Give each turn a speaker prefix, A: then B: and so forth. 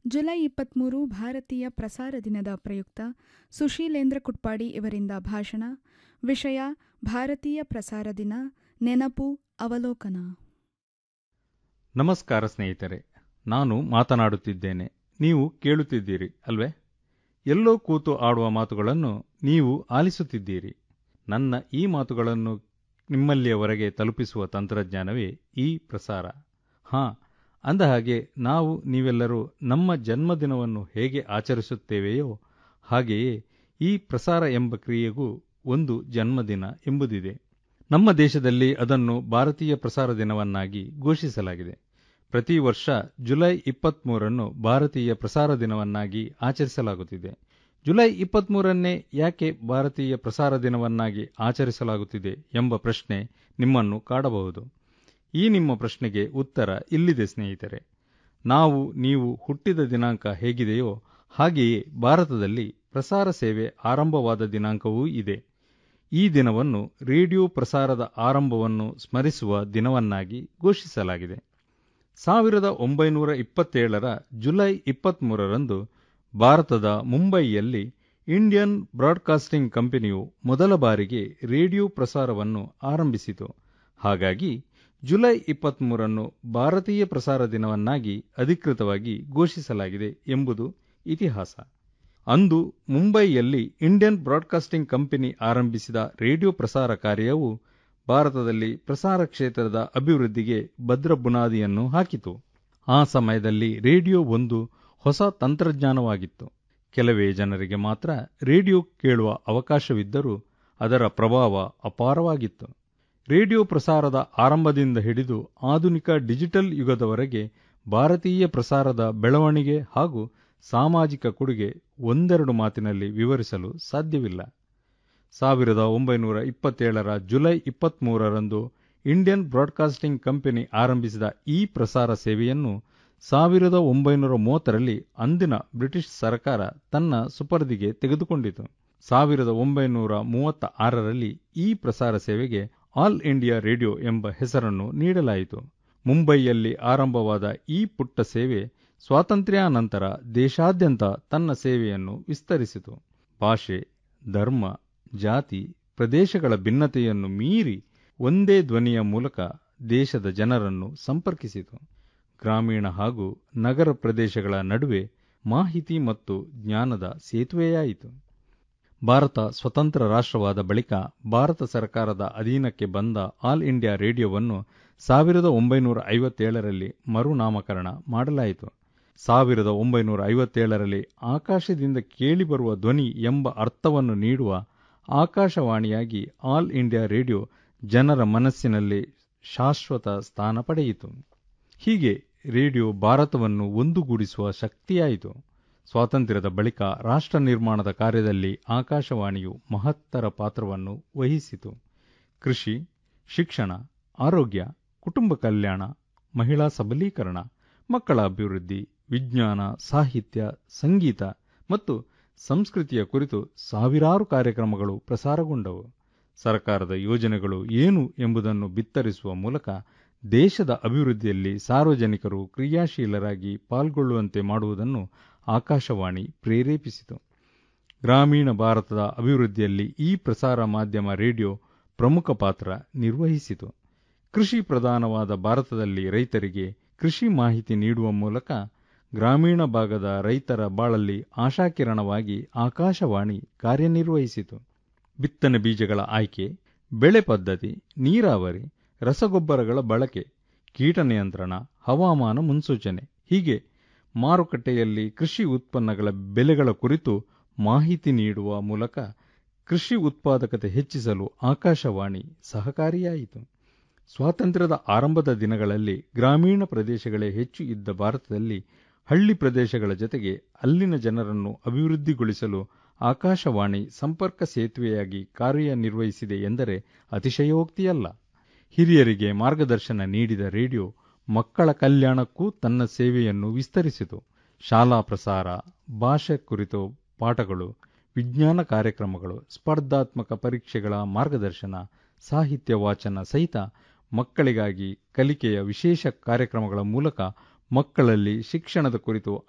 A: July ಇಪ್ಪತ್ತ್ಮೂರು ಭಾರತೀಯ ಪ್ರಸಾರ ದಿನದ ಪ್ರಯುಕ್ತ ಸುಶೀಲೇಂದ್ರ ಕುಟ್ಪಾಡಿ ಇವರಿಂದ ಭಾಷಣ ವಿಷಯ ಭಾರತೀಯ ಪ್ರಸಾರ ದಿನ ನೆನಪು ಅವಲೋಕನ
B: ನಮಸ್ಕಾರ ಸ್ನೇಹಿತರೆ ನಾನು ಮಾತನಾಡುತ್ತಿದ್ದೇನೆ ನೀವು ಕೇಳುತ್ತಿದ್ದೀರಿ ಅಲ್ವೇ ಎಲ್ಲೋ ಕೂತು ಆಡುವ ಮಾತುಗಳನ್ನು ನೀವು ಆಲಿಸುತ್ತಿದ್ದೀರಿ ನನ್ನ ಈ ಮಾತುಗಳನ್ನು ನಿಮ್ಮಲ್ಲಿಯವರೆಗೆ ತಲುಪಿಸುವ ತಂತ್ರಜ್ಞಾನವೇ ಈ ಪ್ರಸಾರ ಹಾಂ ಅಂದಹಾಗೆ ನಾವು ನೀವೆಲ್ಲರೂ ನಮ್ಮ ಜನ್ಮದಿನವನ್ನು ಹೇಗೆ ಆಚರಿಸುತ್ತೇವೆಯೋ ಹಾಗೆಯೇ ಈ ಪ್ರಸಾರ ಎಂಬ ಕ್ರಿಯೆಗೂ ಒಂದು ಜನ್ಮದಿನ ಎಂಬುದಿದೆ ನಮ್ಮ ದೇಶದಲ್ಲಿ ಅದನ್ನು ಭಾರತೀಯ ಪ್ರಸಾರ ದಿನವನ್ನಾಗಿ ಘೋಷಿಸಲಾಗಿದೆ ಪ್ರತಿ ವರ್ಷ ಜುಲೈ ಇಪ್ಪತ್ತ್ಮೂರನ್ನು ಭಾರತೀಯ ಪ್ರಸಾರ ದಿನವನ್ನಾಗಿ ಆಚರಿಸಲಾಗುತ್ತಿದೆ ಜುಲೈ ಇಪ್ಪತ್ತ್ಮೂರನ್ನೇ ಯಾಕೆ ಭಾರತೀಯ ಪ್ರಸಾರ ದಿನವನ್ನಾಗಿ ಆಚರಿಸಲಾಗುತ್ತಿದೆ ಎಂಬ ಪ್ರಶ್ನೆ ನಿಮ್ಮನ್ನು ಕಾಡಬಹುದು ಈ ನಿಮ್ಮ ಪ್ರಶ್ನೆಗೆ ಉತ್ತರ ಇಲ್ಲಿದೆ ಸ್ನೇಹಿತರೆ ನಾವು ನೀವು ಹುಟ್ಟಿದ ದಿನಾಂಕ ಹೇಗಿದೆಯೋ ಹಾಗೆಯೇ ಭಾರತದಲ್ಲಿ ಪ್ರಸಾರ ಸೇವೆ ಆರಂಭವಾದ ದಿನಾಂಕವೂ ಇದೆ ಈ ದಿನವನ್ನು ರೇಡಿಯೋ ಪ್ರಸಾರದ ಆರಂಭವನ್ನು ಸ್ಮರಿಸುವ ದಿನವನ್ನಾಗಿ ಘೋಷಿಸಲಾಗಿದೆ ಸಾವಿರದ ಒಂಬೈನೂರ ಇಪ್ಪತ್ತೇಳರ ಜುಲೈ ಇಪ್ಪತ್ತ್ಮೂರರಂದು ಭಾರತದ ಮುಂಬಯಿಯಲ್ಲಿ ಇಂಡಿಯನ್ ಬ್ರಾಡ್ಕಾಸ್ಟಿಂಗ್ ಕಂಪನಿಯು ಮೊದಲ ಬಾರಿಗೆ ರೇಡಿಯೋ ಪ್ರಸಾರವನ್ನು ಆರಂಭಿಸಿತು ಹಾಗಾಗಿ ಜುಲೈ ಇಪ್ಪತ್ತ್ಮೂರನ್ನು ಭಾರತೀಯ ಪ್ರಸಾರ ದಿನವನ್ನಾಗಿ ಅಧಿಕೃತವಾಗಿ ಘೋಷಿಸಲಾಗಿದೆ ಎಂಬುದು ಇತಿಹಾಸ ಅಂದು ಮುಂಬಯಿಯಲ್ಲಿ ಇಂಡಿಯನ್ ಬ್ರಾಡ್ಕಾಸ್ಟಿಂಗ್ ಕಂಪನಿ ಆರಂಭಿಸಿದ ರೇಡಿಯೋ ಪ್ರಸಾರ ಕಾರ್ಯವು ಭಾರತದಲ್ಲಿ ಪ್ರಸಾರ ಕ್ಷೇತ್ರದ ಅಭಿವೃದ್ಧಿಗೆ ಭದ್ರ ಬುನಾದಿಯನ್ನು ಹಾಕಿತು ಆ ಸಮಯದಲ್ಲಿ ರೇಡಿಯೋ ಒಂದು ಹೊಸ ತಂತ್ರಜ್ಞಾನವಾಗಿತ್ತು ಕೆಲವೇ ಜನರಿಗೆ ಮಾತ್ರ ರೇಡಿಯೋ ಕೇಳುವ ಅವಕಾಶವಿದ್ದರೂ ಅದರ ಪ್ರಭಾವ ಅಪಾರವಾಗಿತ್ತು ರೇಡಿಯೋ ಪ್ರಸಾರದ ಆರಂಭದಿಂದ ಹಿಡಿದು ಆಧುನಿಕ ಡಿಜಿಟಲ್ ಯುಗದವರೆಗೆ ಭಾರತೀಯ ಪ್ರಸಾರದ ಬೆಳವಣಿಗೆ ಹಾಗೂ ಸಾಮಾಜಿಕ ಕೊಡುಗೆ ಒಂದೆರಡು ಮಾತಿನಲ್ಲಿ ವಿವರಿಸಲು ಸಾಧ್ಯವಿಲ್ಲ ಸಾವಿರದ ಒಂಬೈನೂರ ಇಪ್ಪತ್ತೇಳರ ಜುಲೈ ಇಪ್ಪತ್ತ್ಮೂರರಂದು ಇಂಡಿಯನ್ ಬ್ರಾಡ್ಕಾಸ್ಟಿಂಗ್ ಕಂಪನಿ ಆರಂಭಿಸಿದ ಈ ಪ್ರಸಾರ ಸೇವೆಯನ್ನು ಸಾವಿರದ ಒಂಬೈನೂರ ಮೂವತ್ತರಲ್ಲಿ ಅಂದಿನ ಬ್ರಿಟಿಷ್ ಸರ್ಕಾರ ತನ್ನ ಸುಪರ್ದಿಗೆ ತೆಗೆದುಕೊಂಡಿತು ಸಾವಿರದ ಒಂಬೈನೂರ ಮೂವತ್ತ ಆರರಲ್ಲಿ ಈ ಪ್ರಸಾರ ಸೇವೆಗೆ ಆಲ್ ಇಂಡಿಯಾ ರೇಡಿಯೋ ಎಂಬ ಹೆಸರನ್ನು ನೀಡಲಾಯಿತು ಮುಂಬಯಿಯಲ್ಲಿ ಆರಂಭವಾದ ಈ ಪುಟ್ಟ ಸೇವೆ ಸ್ವಾತಂತ್ರ್ಯಾನಂತರ ದೇಶಾದ್ಯಂತ ತನ್ನ ಸೇವೆಯನ್ನು ವಿಸ್ತರಿಸಿತು ಭಾಷೆ ಧರ್ಮ ಜಾತಿ ಪ್ರದೇಶಗಳ ಭಿನ್ನತೆಯನ್ನು ಮೀರಿ ಒಂದೇ ಧ್ವನಿಯ ಮೂಲಕ ದೇಶದ ಜನರನ್ನು ಸಂಪರ್ಕಿಸಿತು ಗ್ರಾಮೀಣ ಹಾಗೂ ನಗರ ಪ್ರದೇಶಗಳ ನಡುವೆ ಮಾಹಿತಿ ಮತ್ತು ಜ್ಞಾನದ ಸೇತುವೆಯಾಯಿತು ಭಾರತ ಸ್ವತಂತ್ರ ರಾಷ್ಟ್ರವಾದ ಬಳಿಕ ಭಾರತ ಸರ್ಕಾರದ ಅಧೀನಕ್ಕೆ ಬಂದ ಆಲ್ ಇಂಡಿಯಾ ರೇಡಿಯೋವನ್ನು ಸಾವಿರದ ಒಂಬೈನೂರ ಐವತ್ತೇಳರಲ್ಲಿ ಮರುನಾಮಕರಣ ಮಾಡಲಾಯಿತು ಸಾವಿರದ ಒಂಬೈನೂರ ಐವತ್ತೇಳರಲ್ಲಿ ಆಕಾಶದಿಂದ ಕೇಳಿಬರುವ ಧ್ವನಿ ಎಂಬ ಅರ್ಥವನ್ನು ನೀಡುವ ಆಕಾಶವಾಣಿಯಾಗಿ ಆಲ್ ಇಂಡಿಯಾ ರೇಡಿಯೋ ಜನರ ಮನಸ್ಸಿನಲ್ಲಿ ಶಾಶ್ವತ ಸ್ಥಾನ ಪಡೆಯಿತು ಹೀಗೆ ರೇಡಿಯೋ ಭಾರತವನ್ನು ಒಂದುಗೂಡಿಸುವ ಶಕ್ತಿಯಾಯಿತು ಸ್ವಾತಂತ್ರ್ಯದ ಬಳಿಕ ರಾಷ್ಟ್ರ ನಿರ್ಮಾಣದ ಕಾರ್ಯದಲ್ಲಿ ಆಕಾಶವಾಣಿಯು ಮಹತ್ತರ ಪಾತ್ರವನ್ನು ವಹಿಸಿತು ಕೃಷಿ ಶಿಕ್ಷಣ ಆರೋಗ್ಯ ಕುಟುಂಬ ಕಲ್ಯಾಣ ಮಹಿಳಾ ಸಬಲೀಕರಣ ಮಕ್ಕಳ ಅಭಿವೃದ್ಧಿ ವಿಜ್ಞಾನ ಸಾಹಿತ್ಯ ಸಂಗೀತ ಮತ್ತು ಸಂಸ್ಕೃತಿಯ ಕುರಿತು ಸಾವಿರಾರು ಕಾರ್ಯಕ್ರಮಗಳು ಪ್ರಸಾರಗೊಂಡವು ಸರ್ಕಾರದ ಯೋಜನೆಗಳು ಏನು ಎಂಬುದನ್ನು ಬಿತ್ತರಿಸುವ ಮೂಲಕ ದೇಶದ ಅಭಿವೃದ್ಧಿಯಲ್ಲಿ ಸಾರ್ವಜನಿಕರು ಕ್ರಿಯಾಶೀಲರಾಗಿ ಪಾಲ್ಗೊಳ್ಳುವಂತೆ ಮಾಡುವುದನ್ನು ಆಕಾಶವಾಣಿ ಪ್ರೇರೇಪಿಸಿತು ಗ್ರಾಮೀಣ ಭಾರತದ ಅಭಿವೃದ್ಧಿಯಲ್ಲಿ ಈ ಪ್ರಸಾರ ಮಾಧ್ಯಮ ರೇಡಿಯೋ ಪ್ರಮುಖ ಪಾತ್ರ ನಿರ್ವಹಿಸಿತು ಕೃಷಿ ಪ್ರಧಾನವಾದ ಭಾರತದಲ್ಲಿ ರೈತರಿಗೆ ಕೃಷಿ ಮಾಹಿತಿ ನೀಡುವ ಮೂಲಕ ಗ್ರಾಮೀಣ ಭಾಗದ ರೈತರ ಬಾಳಲ್ಲಿ ಆಶಾಕಿರಣವಾಗಿ ಆಕಾಶವಾಣಿ ಕಾರ್ಯನಿರ್ವಹಿಸಿತು ಬಿತ್ತನೆ ಬೀಜಗಳ ಆಯ್ಕೆ ಬೆಳೆ ಪದ್ಧತಿ ನೀರಾವರಿ ರಸಗೊಬ್ಬರಗಳ ಬಳಕೆ ಕೀಟ ನಿಯಂತ್ರಣ ಹವಾಮಾನ ಮುನ್ಸೂಚನೆ ಹೀಗೆ ಮಾರುಕಟ್ಟೆಯಲ್ಲಿ ಕೃಷಿ ಉತ್ಪನ್ನಗಳ ಬೆಲೆಗಳ ಕುರಿತು ಮಾಹಿತಿ ನೀಡುವ ಮೂಲಕ ಕೃಷಿ ಉತ್ಪಾದಕತೆ ಹೆಚ್ಚಿಸಲು ಆಕಾಶವಾಣಿ ಸಹಕಾರಿಯಾಯಿತು ಸ್ವಾತಂತ್ರ್ಯದ ಆರಂಭದ ದಿನಗಳಲ್ಲಿ ಗ್ರಾಮೀಣ ಪ್ರದೇಶಗಳೇ ಹೆಚ್ಚು ಇದ್ದ ಭಾರತದಲ್ಲಿ ಹಳ್ಳಿ ಪ್ರದೇಶಗಳ ಜೊತೆಗೆ ಅಲ್ಲಿನ ಜನರನ್ನು ಅಭಿವೃದ್ಧಿಗೊಳಿಸಲು ಆಕಾಶವಾಣಿ ಸಂಪರ್ಕ ಸೇತುವೆಯಾಗಿ ಕಾರ್ಯನಿರ್ವಹಿಸಿದೆ ಎಂದರೆ ಅತಿಶಯೋಕ್ತಿಯಲ್ಲ ಹಿರಿಯರಿಗೆ ಮಾರ್ಗದರ್ಶನ ನೀಡಿದ ರೇಡಿಯೋ ಮಕ್ಕಳ ಕಲ್ಯಾಣಕ್ಕೂ ತನ್ನ ಸೇವೆಯನ್ನು ವಿಸ್ತರಿಸಿತು ಶಾಲಾ ಪ್ರಸಾರ ಭಾಷೆ ಕುರಿತು ಪಾಠಗಳು ವಿಜ್ಞಾನ ಕಾರ್ಯಕ್ರಮಗಳು ಸ್ಪರ್ಧಾತ್ಮಕ ಪರೀಕ್ಷೆಗಳ ಮಾರ್ಗದರ್ಶನ ಸಾಹಿತ್ಯ ವಾಚನ ಸಹಿತ ಮಕ್ಕಳಿಗಾಗಿ ಕಲಿಕೆಯ ವಿಶೇಷ ಕಾರ್ಯಕ್ರಮಗಳ ಮೂಲಕ ಮಕ್ಕಳಲ್ಲಿ ಶಿಕ್ಷಣದ ಕುರಿತು